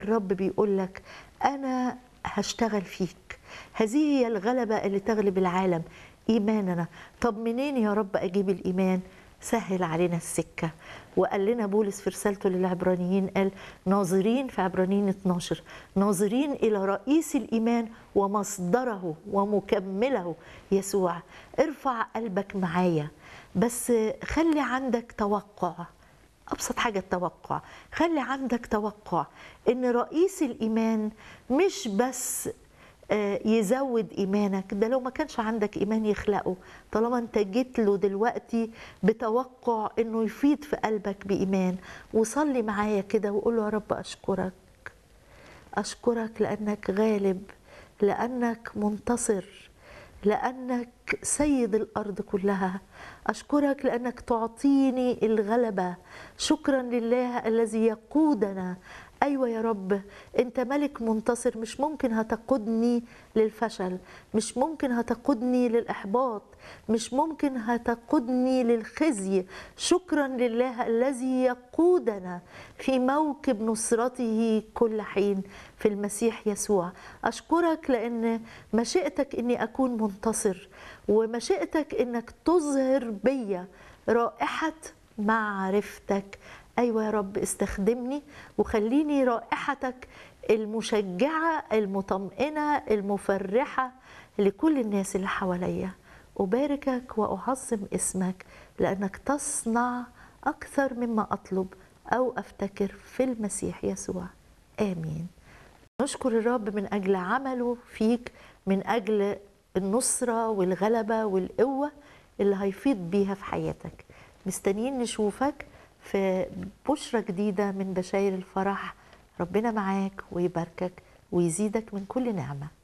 الرب بيقول لك انا هشتغل فيك هذه هي الغلبه اللي تغلب العالم ايماننا طب منين يا رب اجيب الايمان سهل علينا السكه وقال لنا بولس في رسالته للعبرانيين قال ناظرين في عبرانيين 12 ناظرين الى رئيس الايمان ومصدره ومكمله يسوع ارفع قلبك معايا بس خلي عندك توقع ابسط حاجه التوقع خلي عندك توقع ان رئيس الايمان مش بس يزود ايمانك ده لو ما كانش عندك ايمان يخلقه طالما انت جيت له دلوقتي بتوقع انه يفيض في قلبك بايمان وصلي معايا كده وقول له يا رب اشكرك اشكرك لانك غالب لانك منتصر لانك سيد الارض كلها اشكرك لانك تعطيني الغلبه شكرا لله الذي يقودنا ايوه يا رب انت ملك منتصر مش ممكن هتقودني للفشل مش ممكن هتقودني للاحباط مش ممكن هتقودني للخزي شكرا لله الذي يقودنا في موكب نصرته كل حين في المسيح يسوع اشكرك لان مشيئتك اني اكون منتصر ومشيئتك انك تظهر بيا رائحه معرفتك ايوه يا رب استخدمني وخليني رائحتك المشجعه المطمئنه المفرحه لكل الناس اللي حواليا اباركك واعظم اسمك لانك تصنع اكثر مما اطلب او افتكر في المسيح يسوع امين نشكر الرب من اجل عمله فيك من اجل النصره والغلبه والقوه اللي هيفيض بيها في حياتك مستنيين نشوفك في بشرة جديدة من بشاير الفرح ربنا معاك ويباركك ويزيدك من كل نعمه